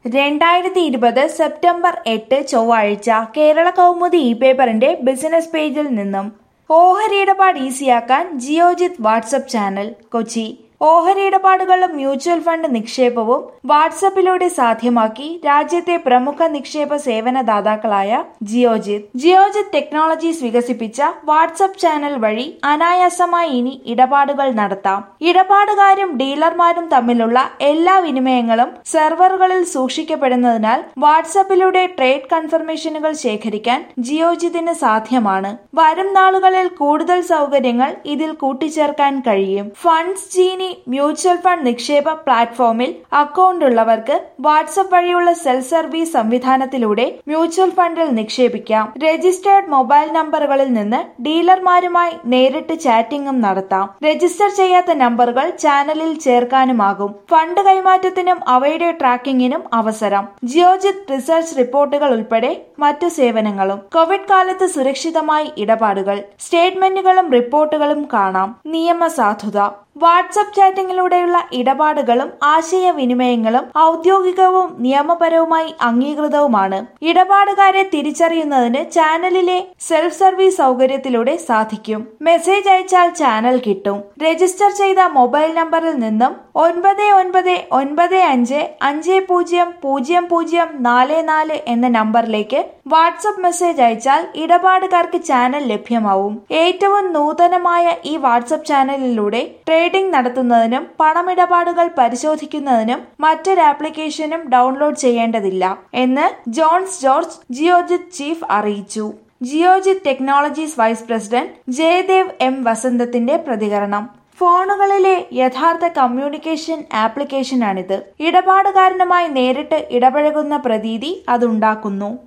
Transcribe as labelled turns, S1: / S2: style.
S1: രണ്ടായിരത്തി ഇരുപത് സെപ്റ്റംബർ എട്ട് ചൊവ്വാഴ്ച കേരള കൗമുദി ഇ പേപ്പറിന്റെ ബിസിനസ് പേജിൽ നിന്നും ഓഹരി ഇടപാട് ഈസിയാക്കാൻ ജിയോജിത് വാട്സപ്പ് ചാനൽ കൊച്ചി ഓഹരി ഇടപാടുകളും മ്യൂച്വൽ ഫണ്ട് നിക്ഷേപവും വാട്സപ്പിലൂടെ സാധ്യമാക്കി രാജ്യത്തെ പ്രമുഖ നിക്ഷേപ സേവന ദാതാക്കളായ ജിയോജിത് ജിയോജിത് ടെക്നോളജീസ് വികസിപ്പിച്ച വാട്സപ്പ് ചാനൽ വഴി അനായാസമായി ഇനി ഇടപാടുകൾ നടത്താം ഇടപാടുകാരും ഡീലർമാരും തമ്മിലുള്ള എല്ലാ വിനിമയങ്ങളും സെർവറുകളിൽ സൂക്ഷിക്കപ്പെടുന്നതിനാൽ വാട്സപ്പിലൂടെ ട്രേഡ് കൺഫർമേഷനുകൾ ശേഖരിക്കാൻ ജിയോജിതിന് സാധ്യമാണ് വരും നാളുകളിൽ കൂടുതൽ സൗകര്യങ്ങൾ ഇതിൽ കൂട്ടിച്ചേർക്കാൻ കഴിയും ഫണ്ട്സ് ജീനി മ്യൂച്വൽ ഫണ്ട് നിക്ഷേപ പ്ലാറ്റ്ഫോമിൽ അക്കൗണ്ട് ഉള്ളവർക്ക് വാട്സപ്പ് വഴിയുള്ള സെൽഫ് സർവീസ് സംവിധാനത്തിലൂടെ മ്യൂച്വൽ ഫണ്ടിൽ നിക്ഷേപിക്കാം രജിസ്റ്റേർഡ് മൊബൈൽ നമ്പറുകളിൽ നിന്ന് ഡീലർമാരുമായി നേരിട്ട് ചാറ്റിംഗും നടത്താം രജിസ്റ്റർ ചെയ്യാത്ത നമ്പറുകൾ ചാനലിൽ ചേർക്കാനുമാകും ഫണ്ട് കൈമാറ്റത്തിനും അവയുടെ ട്രാക്കിംഗിനും അവസരം ജിയോജിത് റിസർച്ച് റിപ്പോർട്ടുകൾ ഉൾപ്പെടെ മറ്റു സേവനങ്ങളും കോവിഡ് കാലത്ത് സുരക്ഷിതമായി ഇടപാടുകൾ സ്റ്റേറ്റ്മെന്റുകളും റിപ്പോർട്ടുകളും കാണാം നിയമസാധുത വാട്സപ്പ് ചാറ്റിംഗിലൂടെയുള്ള ഇടപാടുകളും ആശയവിനിമയങ്ങളും ഔദ്യോഗികവും നിയമപരവുമായി അംഗീകൃതവുമാണ് ഇടപാടുകാരെ തിരിച്ചറിയുന്നതിന് ചാനലിലെ സെൽഫ് സർവീസ് സൗകര്യത്തിലൂടെ സാധിക്കും മെസ്സേജ് അയച്ചാൽ ചാനൽ കിട്ടും രജിസ്റ്റർ ചെയ്ത മൊബൈൽ നമ്പറിൽ നിന്നും ഒൻപത് ഒൻപത് ഒൻപത് അഞ്ച് അഞ്ച് പൂജ്യം പൂജ്യം പൂജ്യം നാല് നാല് എന്ന നമ്പറിലേക്ക് വാട്സപ്പ് മെസ്സേജ് അയച്ചാൽ ഇടപാടുകാർക്ക് ചാനൽ ലഭ്യമാവും ഏറ്റവും നൂതനമായ ഈ വാട്സപ്പ് ചാനലിലൂടെ ട്രേഡിംഗ് നടത്തുന്നതിനും പണമിടപാടുകൾ പരിശോധിക്കുന്നതിനും മറ്റൊരു ആപ്ലിക്കേഷനും ഡൗൺലോഡ് ചെയ്യേണ്ടതില്ല എന്ന് ജോൺസ് ജോർജ് ജിയോജിത് ചീഫ് അറിയിച്ചു Geojit technologies vice president Jayadev M വസന്തത്തിന്റെ പ്രതികരണം ഫോണുകളിലെ യഥാർത്ഥ കമ്മ്യൂണിക്കേഷൻ ആപ്ലിക്കേഷനാണിത് ഇടപാടുകാരനുമായി നേരിട്ട് ഇടപഴകുന്ന പ്രതീതി അതുണ്ടാക്കുന്നു